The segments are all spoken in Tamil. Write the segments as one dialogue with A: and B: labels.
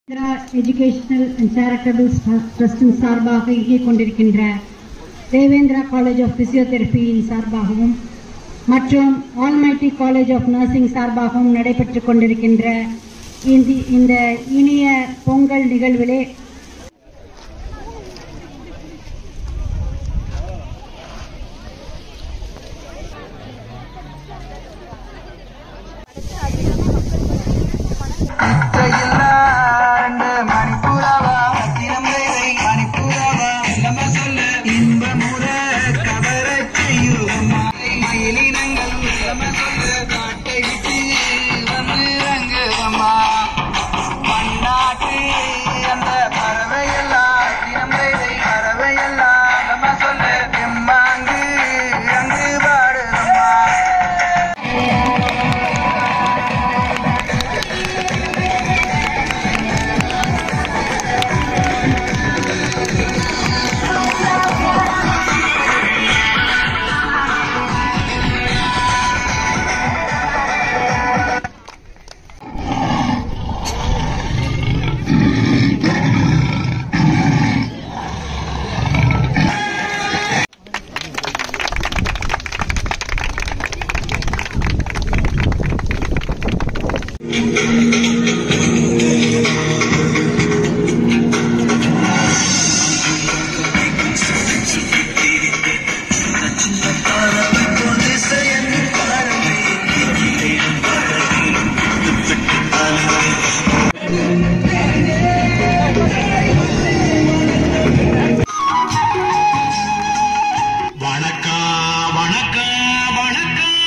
A: இந்திரா எஜுகேஷனல் அண்ட் சேரிட்டபிள் ட்ரஸ்டின் சார்பாக இயங்கிக் கொண்டிருக்கின்ற தேவேந்திரா காலேஜ் ஆஃப் பிசியோதெரபியின் சார்பாகவும் மற்றும் ஆல்மைட்டி காலேஜ் ஆஃப் நர்சிங் சார்பாகவும் நடைபெற்றுக் கொண்டிருக்கின்ற இந்த இந்த இனிய பொங்கல் நிகழ்விலே
B: இல்லாண்டு மணிப்புறவா திறமையை மணிப்புறவா நம்ம சொல்ல இன்பமுற கவர செய்யும் மயிலினங்கள் நம்ம சொல்ல காட்டை விட்டு வந்து அங்குவம்மா பன்னாட்டு அந்த பறவையெல்லாம் திறமையை பறவையெல்லாம் நம்ம சொல்ல எம்மாங்கு அங்கு பாடுதம்மா
C: வணக்கம் வணக்கம் வணக்கம்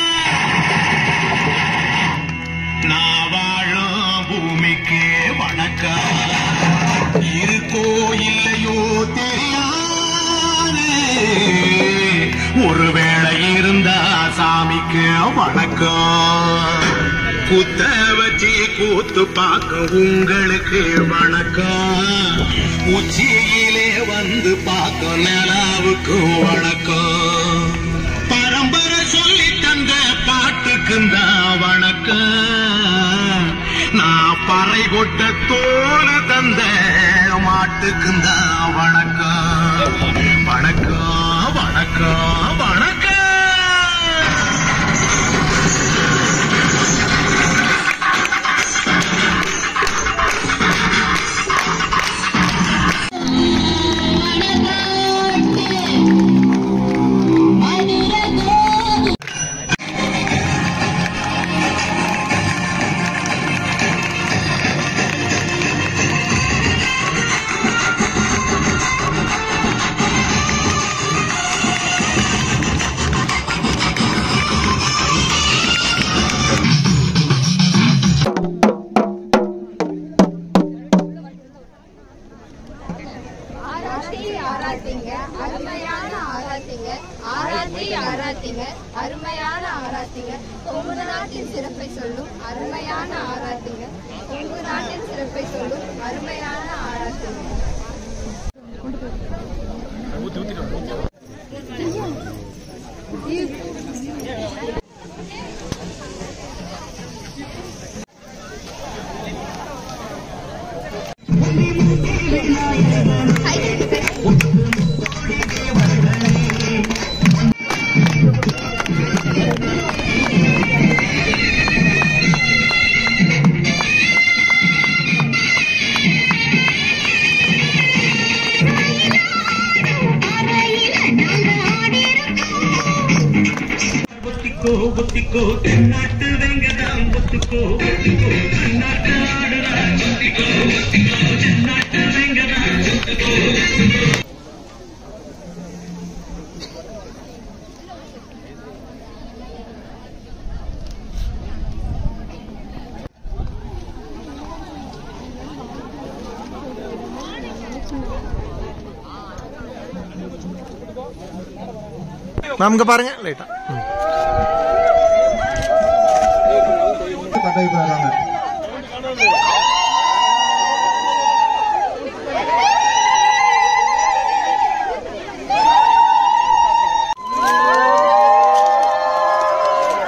C: நான் வாழும் பூமிக்கு வணக்கம் இருக்கோ இல்லையோ தெரியாது ஒருவேளை இருந்தா சாமிக்கு வணக்கம் குத்த வச்சு கூத்து பார்க்க உங்களுக்கு வணக்கம் உச்சியிலே வந்து பார்க்க நிலாவுக்கு வணக்கம் பரம்பரை சொல்லி தந்த பாட்டுக்குந்தா வணக்கம் நான் பறை கொட்ட தோல தந்த மாட்டுக்குந்தா வணக்கம் வணக்கம் வணக்கம் வணக்கம்
D: ஆராத்தி ஆராத்திங்க அருமையான ஆராத்திங்க ஆராத்தி ஆராத்திங்க அருமையான ஆராத்திங்க கொங்கு நாட்டின் சிறப்பை சொல்லும் அருமையான ஆராத்திங்க கொங்கு நாட்டின் சிறப்பை சொல்லும் அருமையான ஆராத்திங்க
C: ஒத்திக்கோ ஒத்திக்கோ தென்னாட்டு வெங்கடாம் ஒத்துக்கோ ஒத்துக்கோ தென்னாட்டு ஆடுறா ஒத்திக்கோ ஒத்திக்கோ தென்னாட்டு வெங்கடாம் ஒத்துக்கோ
E: நமக்கு பாருங்க லைட்டா
F: கட்டாயி போயிடுறாங்க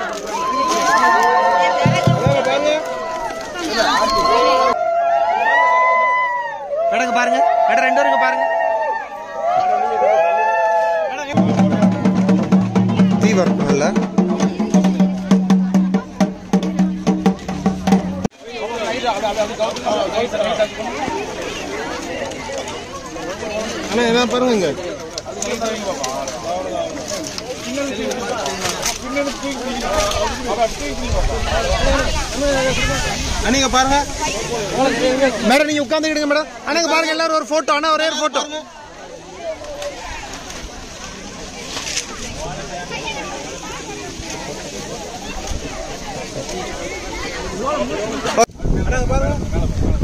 D: ஆ
E: பாருங்க மேடம் ரெண்டு பேரும் இங்க பாருங்க தீ வரும் இல்ல
F: அண்ணா என்ன பாருங்க இங்க அண்ணீங்க பாருங்க
E: மேடம் நீங்க உட்காந்துக்கிடுங்க மேடம் அண்ணா இங்க பாருங்க எல்லாரும் ஒரு போட்டோ அண்ணா ஒரே ஒரு போட்டோ
F: அண்ணா பாருங்க